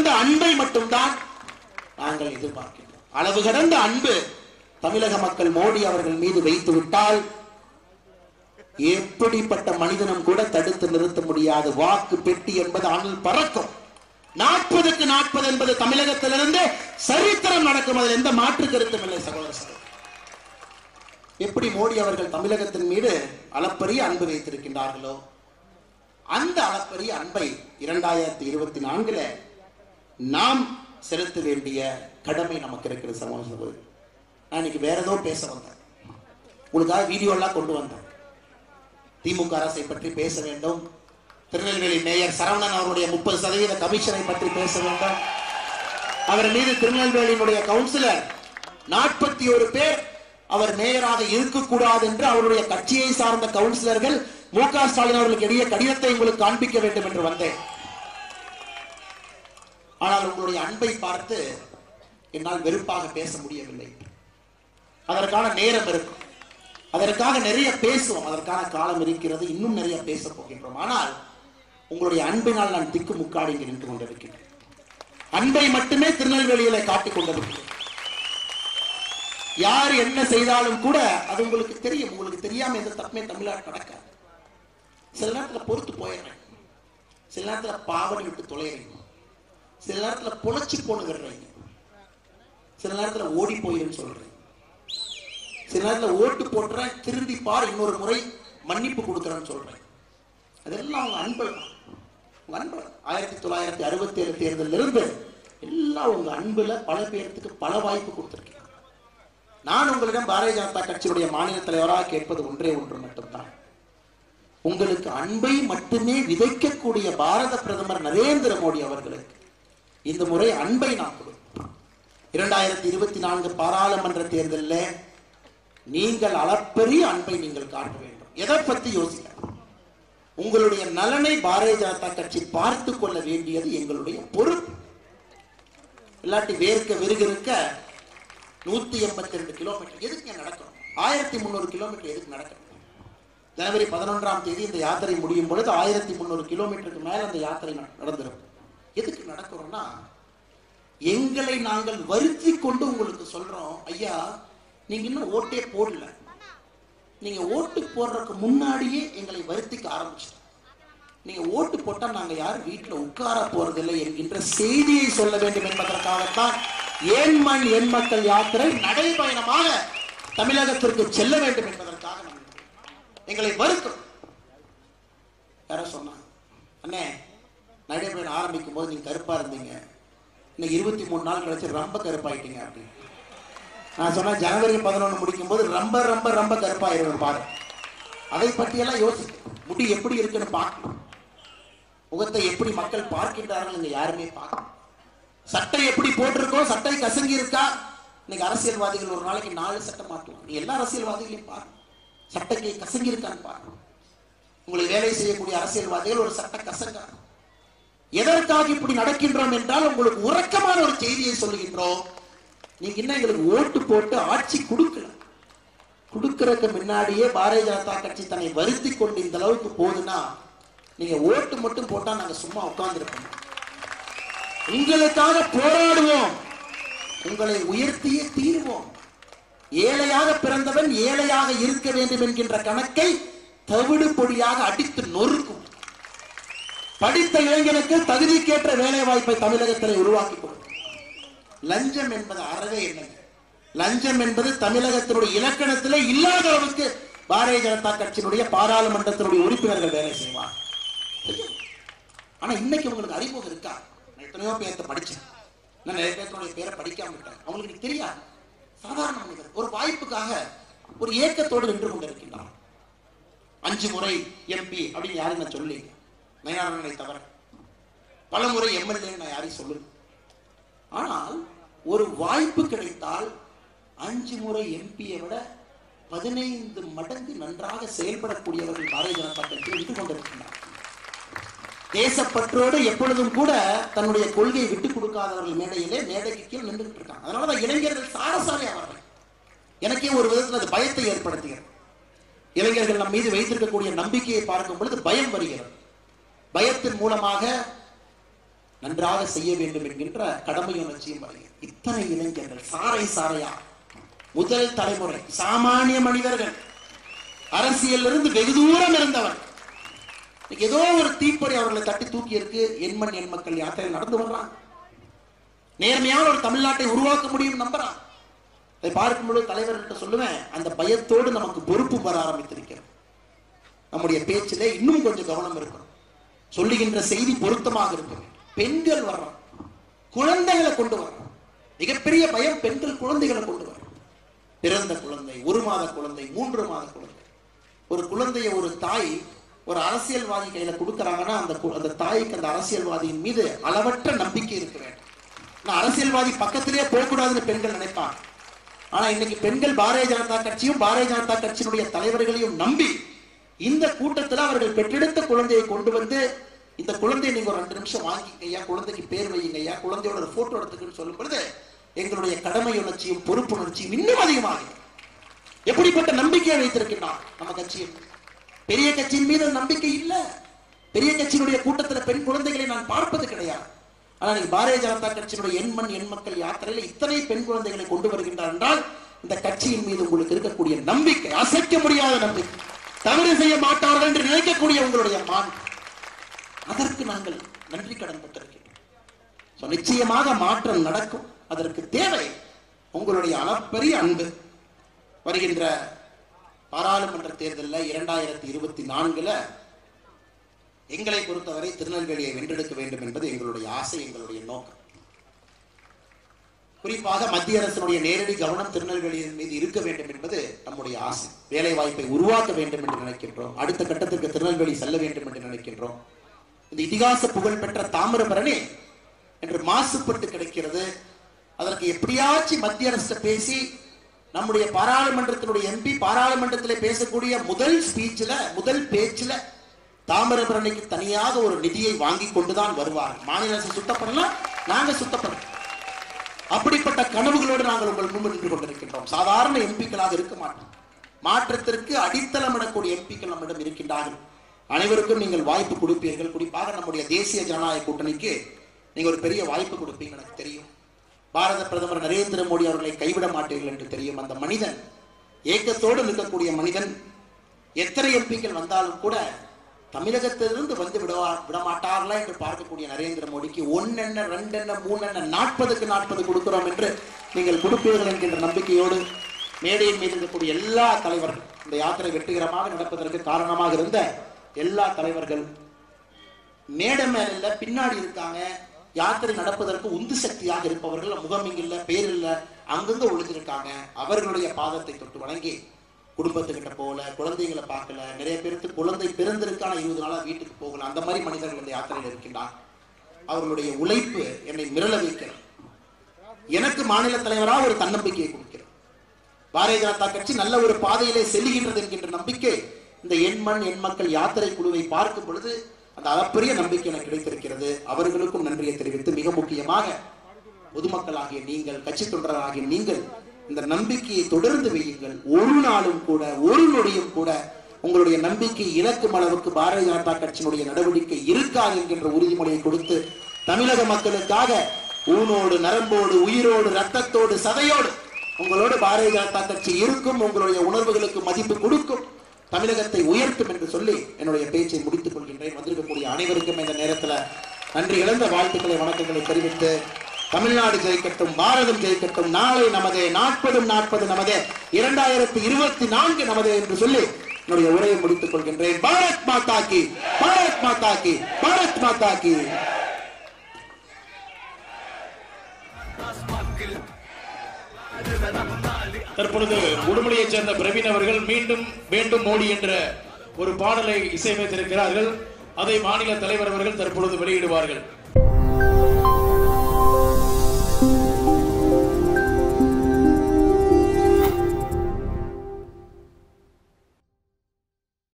கடந்த அன்பை மட்டும்தான் நாங்கள் எதிர்பார்க்கின்றோம் அளவு கடந்த அன்பு தமிழக மக்கள் மோடி அவர்கள் மீது வைத்து விட்டால் எப்படிப்பட்ட மனிதனும் கூட தடுத்து நிறுத்த முடியாது வாக்கு பெட்டி என்பது அனல் பறக்கும் நாற்பதுக்கு நாற்பது என்பது தமிழகத்திலிருந்து சரித்திரம் நடக்கும் அதில் எந்த மாற்று கருத்தும் இல்லை சகோதர சகோதரி எப்படி மோடி அவர்கள் தமிழகத்தின் மீது அளப்பரிய அன்பு வைத்திருக்கின்றார்களோ அந்த அளப்பரிய அன்பை இரண்டாயிரத்தி இருபத்தி நான்குல நாம் செலுத்த வேண்டிய கடமை நமக்கு இருக்கிறது சமூக சகோதரி நான் இன்னைக்கு வேற ஏதோ பேச வந்தேன் உங்களுக்காக வீடியோ எல்லாம் கொண்டு வந்தேன் திமுக அரசை பற்றி பேச வேண்டும் திருநெல்வேலி மேயர் சரவணன் அவருடைய முப்பது சதவீத கமிஷனை பற்றி பேச வேண்டும் அவர் மீது திருநெல்வேலியினுடைய கவுன்சிலர் நாற்பத்தி ஒரு பேர் அவர் மேயராக இருக்கக்கூடாது என்று அவருடைய கட்சியை சார்ந்த கவுன்சிலர்கள் மு க ஸ்டாலின் அவர்களுக்கு இடையே கடிதத்தை உங்களுக்கு காண்பிக்க வேண்டும் என்று வந்தேன் ஆனால் உங்களுடைய அன்பை பார்த்து என்னால் வெறுப்பாக பேச முடியவில்லை அதற்கான நேரம் இருக்கும் அதற்காக நிறைய பேசுவோம் அதற்கான காலம் இருக்கிறது இன்னும் நிறைய பேச போகின்றோம் ஆனால் உங்களுடைய அன்பினால் நான் திக்கு முக்காடி இங்கு நின்று கொண்டிருக்கிறேன் அன்பை மட்டுமே திருநெல்வேலியில காட்டிக் கொண்டிருக்கிறேன் யார் என்ன செய்தாலும் கூட அது உங்களுக்கு தெரியும் உங்களுக்கு தெரியாம எந்த தப்புமே தமிழ்நாடு நடக்காது சில நேரத்துல பொறுத்து போயிடுறேன் சில நேரத்துல பாவனை விட்டு தொலைறீங்க சில நேரத்துல பொழைச்சு போன்னு விடுறீங்க சில நேரத்துல ஓடி போயிரும் சொல்றேன் சில நேரத்துல ஓட்டு போட்டுறேன் திருந்தி பார் இன்னொரு முறை மன்னிப்பு கொடுக்குறேன்னு சொல்றேன் அதெல்லாம் அவங்க அன்பு தான். உங்க அன்பு ஆயிரத்தி தொள்ளாயிரத்தி அறுபத்தி ஏழு தேர்தலில் இருந்து எல்லாம் உங்க அன்புல பல பேர்த்துக்கு பல வாய்ப்பு கொடுத்துருக்கேன் நான் உங்களிடம் பாரதிய ஜனதா கட்சியுடைய மாநில தலைவராக கேட்பது ஒன்றே ஒன்று மட்டும்தான் உங்களுக்கு அன்பை மட்டுமே விதைக்கக்கூடிய பாரத பிரதமர் நரேந்திர மோடி அவர்களுக்கு இந்த முறை அன்பை நாம் கொடுப்போம் இரண்டாயிரத்தி இருபத்தி நான்கு பாராளுமன்ற தேர்தலில் நீங்கள் அளப்பெரிய அன்பை நீங்கள் காட்ட வேண்டும் எதை பத்தி யோசிக்க உங்களுடைய நலனை பாரதிய ஜனதா கட்சி பார்த்து கொள்ள வேண்டியது எங்களுடைய பொறுப்பு இல்லாட்டி வேர்க்க விறுகிறுக்க நூத்தி எண்பத்தி ரெண்டு கிலோமீட்டர் எதுக்கு நடக்கும் ஆயிரத்தி முந்நூறு கிலோமீட்டர் எதுக்கு நடக்கும் ஜனவரி பதினொன்றாம் தேதி இந்த யாத்திரை முடியும் பொழுது ஆயிரத்தி முந்நூறு கிலோமீட்டருக்கு மேல அந்த யாத்திரை நட- நடந்திருக்கும் எதுக்கு நடக்கிறோம்னா எங்களை நாங்கள் வருத்தி கொண்டு உங்களுக்கு சொல்றோம் ஐயா நீங்க இன்னும் ஓட்டே போடல நீங்க ஓட்டு போடுறதுக்கு முன்னாடியே எங்களை வருத்திக்க ஆரம்பிச்சிட்டோம் நீங்க ஓட்டு போட்டா நாங்க யாரும் வீட்டுல உட்கார போறதில்லை என்கின்ற செய்தியை சொல்ல வேண்டும் என்பதற்காகத்தான் ஏன் மண் என் மக்கள் யாத்திரை நடைபயணமாக தமிழகத்திற்கு செல்ல வேண்டும் என்பதற்காக நம்ம எங்களை வருத்தம் யாரோ சொன்னாங்க அண்ணே நடைபயணம் ஆரம்பிக்கும் போது நீங்க கருப்பா இருந்தீங்க இன்னைக்கு இருபத்தி மூணு நாள் கழிச்சு ரொம்ப கருப்பாயிட்டீங்க அப்படின்னு நான் சொன்னேன் ஜனவரி பதினொன்று முடிக்கும் போது ரொம்ப ரொம்ப ரொம்ப கருப்பாயிருவேன் பாரு அதை பற்றியெல்லாம் யோசிக்க முடி எப்படி இருக்குன்னு பார்க்கணும் முகத்தை எப்படி மக்கள் பார்க்கின்றார்கள் இங்க யாருமே பார்க்கணும் சட்டை எப்படி போட்டிருக்கோம் சட்டை கசங்கி இருக்கா இன்னைக்கு அரசியல்வாதிகள் ஒரு நாளைக்கு நாலு சட்டை மாட்டுவாங்க நீ எல்லா அரசியல்வாதிகளையும் பாரு சட்டைக்கு கசங்கி இருக்கான்னு பாரு உங்களை வேலை செய்யக்கூடிய அரசியல்வாதிகள் ஒரு சட்டை கசங்கா எதற்காக இப்படி நடக்கின்றோம் என்றால் உங்களுக்கு உறக்கமான ஒரு செய்தியை சொல்லுகின்றோம் நீங்க இன்னும் எங்களுக்கு ஓட்டு போட்டு ஆட்சி கொடுக்கல கொடுக்கறதுக்கு முன்னாடியே பாரதிய ஜனதா கட்சி தன்னை வருத்தி கொண்டு இந்த அளவுக்கு போகுதுன்னா நீங்க ஓட்டு மட்டும் போட்டா நாங்க சும்மா உட்கார்ந்துருப்போம் உங்களுக்காக போராடுவோம் உங்களை உயர்த்தியே தீருவோம் ஏழையாக பிறந்தவன் ஏழையாக இருக்க வேண்டும் என்கின்ற கணக்கை தவிடு பொடியாக அடித்து நொறுக்கும் படித்த இளைஞனுக்கு தகுதிக்கேற்ற வேலை வாய்ப்பை தமிழகத்தில் உருவாக்கி கொடுக்கும் லஞ்சம் என்பது அறவே இல்லை லஞ்சம் என்பது தமிழகத்தினுடைய இலக்கணத்திலே இல்லாத அளவுக்கு பாரதிய ஜனதா கட்சியினுடைய பாராளுமன்றத்தினுடைய உறுப்பினர்கள் வேலை செய்வார் ஆனா இன்னைக்கு உங்களுக்கு அறிமுகம் இருக்கா நான் எத்தனையோ பேர்த்த படிச்சேன் நான் நிறைய பேர்த்தோடைய பேரை படிக்காம விட்டேன் அவங்களுக்கு இன்னைக்கு தெரியாது சாதாரண மனிதர் ஒரு வாய்ப்புக்காக ஒரு ஏக்கத்தோடு நின்று கொண்டிருக்கின்றார் அஞ்சு முறை எம்பி அப்படின்னு யாரும் நான் சொல்லி நயனாரனை தவிர பல முறை எம்எல்ஏ நான் யாரையும் சொல்லு ஆனால் ஒரு வாய்ப்பு கிடைத்தால் அஞ்சு முறை எம்பியை விட பதினைந்து மடங்கு நன்றாக செயல்படக்கூடியவர்கள் பாரதிய ஜனதா கட்சி நின்று கொண்டிருக்கின்றனர் தேசப்பற்றோடு எப்பொழுதும் கூட தன்னுடைய கொள்கையை விட்டு கொடுக்காதவர்கள் மேடையிலே மேடைக்கு கீழ் நின்றுட்டு இருக்காங்க அதனாலதான் இளைஞர்கள் சாரசாரி அவர்கள் எனக்கே ஒரு விதத்தில் அது பயத்தை ஏற்படுத்துகிறது இளைஞர்கள் நம் மீது வைத்திருக்கக்கூடிய நம்பிக்கையை பார்க்கும் பொழுது பயம் வருகிறது பயத்தின் மூலமாக நன்றாக செய்ய வேண்டும் என்கின்ற கடமை உணர்ச்சியும் வருகிறது இத்தனை இளைஞர்கள் சாறை சாறையா முதல் தலைமுறை சாமானிய மனிதர்கள் அரசியல் இருந்து வெகு தூரம் இருந்தவர் இன்னைக்கு ஏதோ ஒரு தீப்பொறி அவர்களை தட்டி தூக்கி இருக்கு எண்மண் எண் மக்கள் யாத்திரை நடந்து வர்றாங்க நேர்மையான ஒரு தமிழ்நாட்டை உருவாக்க முடியும் நம்புறான் அதை பார்க்கும்பொழுது தலைவர்கிட்ட சொல்லுவேன் அந்த பயத்தோடு நமக்கு பொறுப்பு வர ஆரம்பித்திருக்கிறது நம்முடைய பேச்சிலே இன்னும் கொஞ்சம் கவனம் இருக்கணும் சொல்லுகின்ற செய்தி பொருத்தமாக இருக்கணும் பெண்கள் வர்றோம் குழந்தைகளை கொண்டு வர்றோம் மிகப்பெரிய பயம் பெண்கள் குழந்தைகளை கொண்டு வர்றோம் பிறந்த குழந்தை ஒரு மாத குழந்தை மூன்று மாத குழந்தை ஒரு குழந்தைய ஒரு தாய் ஒரு அரசியல்வாதி கையில கொடுக்கறாங்கன்னா அந்த கு- அந்த தாய்க்கு அந்த அரசியல்வாதியின் மீது அளவற்ற நம்பிக்கை இருக்க வேண்டும் நான் அரசியல்வாதி பக்கத்திலே போகக்கூடாதுன்னு பெண்கள் நினைப்பாங்க ஆனா இன்னைக்கு பெண்கள் பாரதிய ஜனதா கட்சியும் பாரதிய ஜனதா கட்சியினுடைய தலைவர்களையும் நம்பி இந்த கூட்டத்துல அவர்கள் பெற்றெடுத்த குழந்தையை கொண்டு வந்து இந்த குழந்தையை நீங்க ஒரு ரெண்டு நிமிஷம் வாங்கிக்கங்கய்யா குழந்தைக்கு பேர் வையுங்கய்யா குழந்தையோட ஒரு போட்டோ எடுத்துக்கன்னு சொல்லும் பொழுது எங்களுடைய கடமை உணர்ச்சியும் பொறுப்புணர்ச்சியும் இன்னும் அதிகமாகும் எப்படிப்பட்ட நம்பிக்கையை வைத்திருக்கின்றார் நம்ம கட்சியில் பெரிய கட்சியின் மீது நம்பிக்கை இல்ல பெரிய கட்சியினுடைய கூட்டத்துல பெண் குழந்தைகளை நான் பார்ப்பது கிடையாது ஆனா நீங்க பாரதிய ஜனதா கட்சியினுடைய எண்மண் எண் மக்கள் யாத்திரையில இத்தனை பெண் குழந்தைகளை கொண்டு வருகின்றார் என்றால் இந்த கட்சியின் மீது உங்களுக்கு இருக்கக்கூடிய நம்பிக்கை அசைக்க முடியாத நம்பிக்கை தவறு செய்ய மாட்டார்கள் என்று நினைக்கக்கூடிய உங்களுடைய மான் அதற்கு நாங்கள் நன்றி கடன் பட்டிருக்கிறோம் So, நிச்சயமாக மாற்றம் நடக்கும் அதற்கு தேவை உங்களுடைய அளப்பரிய அன்பு வருகின்ற பாராளுமன்ற தேர்தலில் இரண்டாயிரத்தி இருபத்தி நான்குல எங்களை பொறுத்தவரை திருநெல்வேலியை வென்றெடுக்க வேண்டும் என்பது எங்களுடைய ஆசை எங்களுடைய நோக்கம் குறிப்பாக மத்திய அரசினுடைய நேரடி கவனம் திருநெல்வேலியின் மீது இருக்க வேண்டும் என்பது நம்முடைய ஆசை வேலை வாய்ப்பை உருவாக்க வேண்டும் என்று நினைக்கின்றோம் அடுத்த கட்டத்திற்கு திருநெல்வேலி செல்ல வேண்டும் என்று நினைக்கின்றோம் இந்த இதிகாச புகழ்பெற்ற தாமிரபரணி என்று மாசுபட்டு கிடைக்கிறது அதற்கு எப்படியாச்சும் மத்திய அரசு பேசி நம்முடைய பாராளுமன்றத்தினுடைய எம்பி பாராளுமன்றத்தில் பேசக்கூடிய முதல் ஸ்பீச்ல முதல் பேச்சுல தாமிரபரணிக்கு தனியாக ஒரு நிதியை வாங்கி கொண்டுதான் வருவார் மாநில அரசு சுத்தம் பண்ணலாம் நாங்க சுத்தம் பண்ணலாம் அப்படிப்பட்ட கனவுகளோடு நாங்கள் உங்கள் முன்பு நின்று கொண்டிருக்கின்றோம் சாதாரண எம்பிக்களாக இருக்க மாட்டோம் மாற்றத்திற்கு அடித்தளமிடக்கூடிய எம்பிக்கள் நம்மிடம் இருக்கின்றார்கள் அனைவருக்கும் நீங்கள் வாய்ப்பு கொடுப்பீர்கள் குறிப்பாக நம்முடைய தேசிய ஜனநாயக கூட்டணிக்கு நீங்க ஒரு பெரிய வாய்ப்பு கொடுப்பீங்க எனக்கு தெரியும் பாரத பிரதமர் நரேந்திர மோடி அவர்களை கைவிட மாட்டீர்கள் என்று தெரியும் அந்த மனிதன் ஏக்கத்தோடு நிற்கக்கூடிய மனிதன் எத்தனை எம்பிக்கள் வந்தாலும் கூட தமிழகத்திலிருந்து வந்து விடவா விட மாட்டார்களா என்று பார்க்கக்கூடிய நரேந்திர மோடிக்கு ஒன்னென்ன ரெண்டென்ன மூணென்ன நாற்பதுக்கு நாற்பது கொடுக்கிறோம் என்று நீங்கள் கொடுப்பீர்கள் என்கின்ற நம்பிக்கையோடு மேடையின் மீது இருக்கக்கூடிய எல்லா தலைவர்கள் இந்த யாத்திரை வெற்றிகரமாக நடப்பதற்கு காரணமாக இருந்த எல்லா தலைவர்கள் மேடை மேல இல்ல பின்னாடி இருக்காங்க யாத்திரை நடப்பதற்கு உந்து சக்தியாக இருப்பவர்கள் முகம் இங்க இல்ல பேர் இல்ல அங்கங்க ஒளிஞ்சிருக்காங்க அவர்களுடைய பாதத்தை தொட்டு வணங்கி குடும்பத்துக்கிட்ட போகல குழந்தைகளை பார்க்கல நிறைய பேருக்கு குழந்தை பிறந்திருக்கான இருபது நாளா வீட்டுக்கு போகல அந்த மாதிரி மனிதர்கள் இந்த யாத்திரையில் இருக்கின்றார் அவர்களுடைய உழைப்பு என்னை மிரள வைக்கிறது எனக்கு மாநில தலைவராக ஒரு தன்னம்பிக்கையை கொடுக்கிறது பாரதிய ஜனதா கட்சி நல்ல ஒரு பாதையிலே செல்லுகின்றது என்கின்ற நம்பிக்கை இந்த எண்மண் எண் மக்கள் யாத்திரை குழுவை பார்க்கும் பொழுது அந்த அளப்பரிய நம்பிக்கை எனக்கு கிடைத்திருக்கிறது அவர்களுக்கும் நன்றியை தெரிவித்து மிக முக்கியமாக பொதுமக்களாகிய நீங்கள் கட்சி தொண்டராகிய நீங்கள் இந்த நம்பிக்கையை தொடர்ந்து வையுங்கள் ஒரு நாளும் கூட ஒரு நொடியும் கூட உங்களுடைய நம்பிக்கை இழக்கும் அளவுக்கு பாரதிய ஜனதா கட்சியினுடைய நடவடிக்கை இருக்காது என்கின்ற உறுதிமொழியை கொடுத்து தமிழக மக்களுக்காக ஊனோடு நரம்போடு உயிரோடு ரத்தத்தோடு சதையோடு உங்களோடு பாரதிய ஜனதா கட்சி இருக்கும் உங்களுடைய உணர்வுகளுக்கு மதிப்பு கொடுக்கும் தமிழகத்தை உயர்த்தும் என்று சொல்லி என்னுடைய பேச்சை முடித்துக் கொள்கின்றேன் வந்திருக்கக்கூடிய அனைவருக்கும் இந்த நேரத்துல நன்றி இழந்த வாழ்த்துக்களை வணக்கங்களை தெரிவித்து தமிழ்நாடு ஜெயிக்கட்டும் பாரதம் ஜெயிக்கட்டும் நாளை நமதே நாற்பதும் நாற்பது நமதே இரண்டாயிரத்தி இருபத்தி நான்கு நமதே என்று சொல்லி என்னுடைய உரையை முடித்துக் கொள்கின்றேன் பாரத் மாதா கி பாரத் மாதா கி பாரத் மாதா கி தற்பொழுது உடுமலையைச் சேர்ந்த பிரவீன் அவர்கள் மீண்டும் வேண்டும் மோடி என்ற ஒரு பாடலை இசையமைத்திருக்கிறார்கள் அதை மாநில தலைவர் அவர்கள் தற்பொழுது வெளியிடுவார்கள்